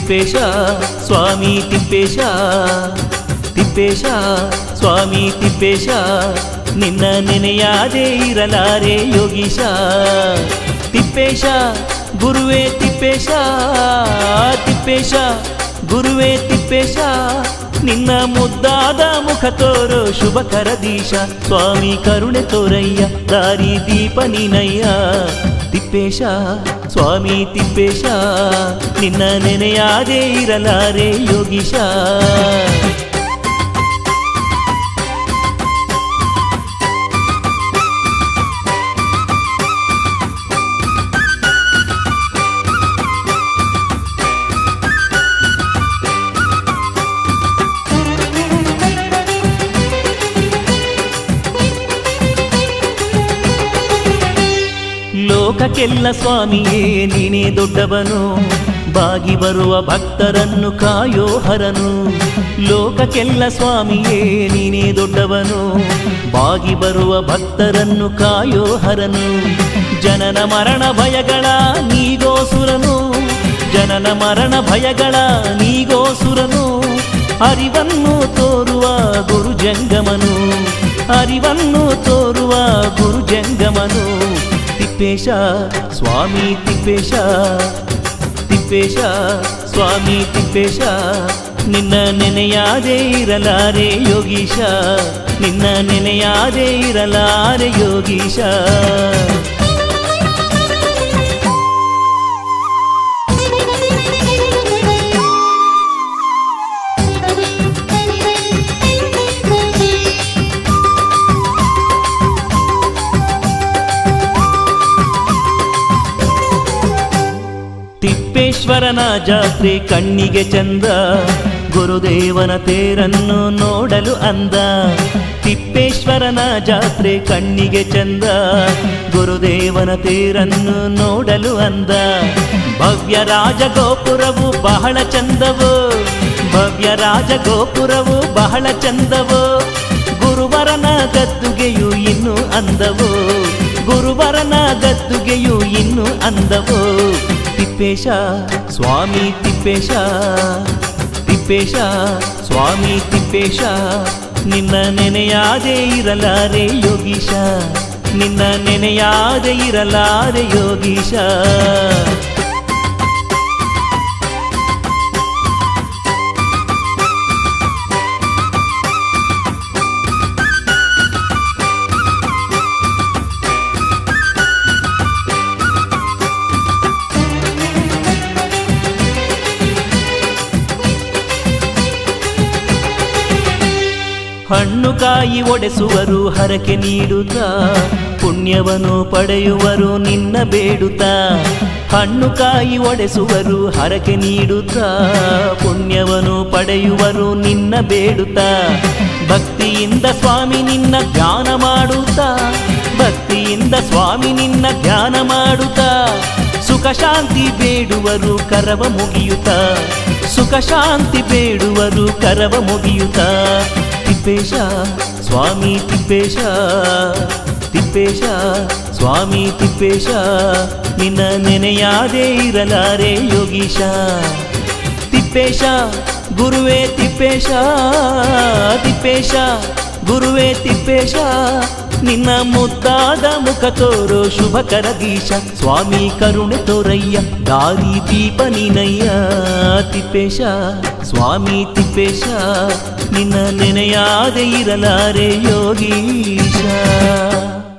ತಿಪ್ಪೇಶ ಸ್ವಾಮಿ ತಿಪ್ಪೇಶ ತಿಪ್ಪೇಶ ಸ್ವಾಮಿ ತಿಪ್ಪೇಶ ನಿನ್ನ ನೆನೆಯಾದೇ ಇರಲಾರೆ ಯೋಗೀಶ ತಿಪ್ಪೇಶ ಗುರುವೇ ತಿಪ್ಪೇಶ ತಿಪ್ಪೇಶ ಗುರುವೇ ತಿಪ್ಪೇಶ ನಿನ್ನ ಮುದ್ದಾದ ಮುಖ ತೋರೋ ಶುಭ ಕರದೀಶ ಸ್ವಾಮಿ ಕರುಣೆ ತೋರಯ್ಯ ದಾರಿ ದೀಪ ನೀನಯ್ಯ ತಿಪ್ಪೇಶ ಸ್ವಾಮಿ ತಿಪ್ಪೇಶ ನಿನ್ನ ನೆನೆಯಾದೇ ಇರಲಾರೆ ಯೋಗೀಶ ಲೋಕಕ್ಕೆಲ್ಲ ಸ್ವಾಮಿಯೇ ನೀನೇ ದೊಡ್ಡವನು ಬಾಗಿ ಬರುವ ಭಕ್ತರನ್ನು ಕಾಯೋ ಹರನು ಲೋಕಕ್ಕೆಲ್ಲ ಸ್ವಾಮಿಯೇ ನೀನೇ ದೊಡ್ಡವನು ಬಾಗಿ ಬರುವ ಭಕ್ತರನ್ನು ಕಾಯೋ ಹರನು ಜನನ ಮರಣ ಭಯಗಳ ನೀಗೋಸುರನು ಜನನ ಮರಣ ಭಯಗಳ ನೀಗೋಸುರನು ಅರಿವನ್ನು ತೋರುವ ಗುರು ಜಂಗಮನು ಅರಿವನ್ನು ತೋರುವ ಗುರು ಜಂಗಮನು ತಿಪ್ಪೇಶ ಸ್ವಾಮಿ ತಿಪ್ಪೇಶ ತಿಪ್ಪೇಶ ಸ್ವಾಮಿ ತಿಪ್ಪೇಶ ನಿನ್ನ ನೆನೆಯಾದೇ ಇರಲಾರೆ ಯೋಗೀಶ ನಿನ್ನ ನೆನೆಯಾದೇ ಇರಲಾರೆ ಯೋಗೀಶ ತಿಪ್ಪೇಶ್ವರನ ಜಾತ್ರೆ ಕಣ್ಣಿಗೆ ಚಂದ ಗುರುದೇವನ ತೇರನ್ನು ನೋಡಲು ಅಂದ ತಿಪ್ಪೇಶ್ವರನ ಜಾತ್ರೆ ಕಣ್ಣಿಗೆ ಚಂದ ಗುರುದೇವನ ತೇರನ್ನು ನೋಡಲು ಅಂದ ಭವ್ಯ ರಾಜಗೋಪುರವು ಬಹಳ ಚಂದವು ಭವ್ಯ ರಾಜಗೋಪುರವು ಬಹಳ ಚಂದವು ಗುರುವರನ ಗದ್ದುಗೆಯು ಇನ್ನು ಅಂದವು ಗುರುವರನ ಗದ್ದುಗೆಯು ಇನ್ನು ಅಂದವು ತಿಪ್ಪೇಶ ಸ್ವಾಮಿ ತಿಪ್ಪೇಶ ತಿಪ್ಪೇಶ ಸ್ವಾಮಿ ತಿಪ್ಪೇಶ ನಿನ್ನ ನೆನೆಯಾದೇ ಇರಲಾರೆ ಯೋಗೀಶ ನಿನ್ನ ನೆನೆಯಾದೇ ಇರಲಾರೆ ಯೋಗೀಶ ಹಣ್ಣು ಕಾಯಿ ಒಡೆಸುವರು ಹರಕೆ ನೀಡುತ್ತಾ ಪುಣ್ಯವನ್ನು ಪಡೆಯುವರು ನಿನ್ನ ಬೇಡುತ್ತಾ ಹಣ್ಣು ಕಾಯಿ ಒಡೆಸುವರು ಹರಕೆ ನೀಡುತ್ತಾ ಪುಣ್ಯವನ್ನು ಪಡೆಯುವರು ನಿನ್ನ ಬೇಡುತ್ತಾ ಭಕ್ತಿಯಿಂದ ಸ್ವಾಮಿ ನಿನ್ನ ಧ್ಯಾನ ಮಾಡುತ್ತಾ ಭಕ್ತಿಯಿಂದ ಸ್ವಾಮಿ ನಿನ್ನ ಧ್ಯಾನ ಮಾಡುತ್ತಾ ಸುಖ ಶಾಂತಿ ಬೇಡುವರು ಕರವ ಮುಗಿಯುತ್ತಾ ಸುಖ ಶಾಂತಿ ಬೇಡುವರು ಕರವ ಮುಗಿಯುತ್ತಾ ತಿಪ್ಪೇಶ ಸ್ವಾಮಿ ತಿಪ್ಪೇಶ ತಿಪ್ಪೇಶ ಸ್ವಾಮಿ ತಿಪ್ಪೇಶ ನಿನ್ನ ನೆನೆಯಾದೇ ಇರಲಾರೆ ಯೋಗೀಶ ತಿಪ್ಪೇಶ ಗುರುವೇ ತಿಪ್ಪೇಶ ತಿಪ್ಪೇಶ ಗುರುವೇ ತಿಪ್ಪೇಶ ನಿನ್ನ ಮುದ್ದಾದ ಮುಖ ತೋರೋ ಶುಭ ಕರದೀಶ ಸ್ವಾಮಿ ಕರುಣೆ ತೋರಯ್ಯ ದಾರಿ ದೀಪ ನೀನಯ್ಯ ತಿಪ್ಪೇಶ ಸ್ವಾಮಿ ತಿಪ್ಪೇಶ ನಿನ್ನ ನೆನೆಯಾದೆ ಇರಲಾರೆ ಯೋಗೀಶ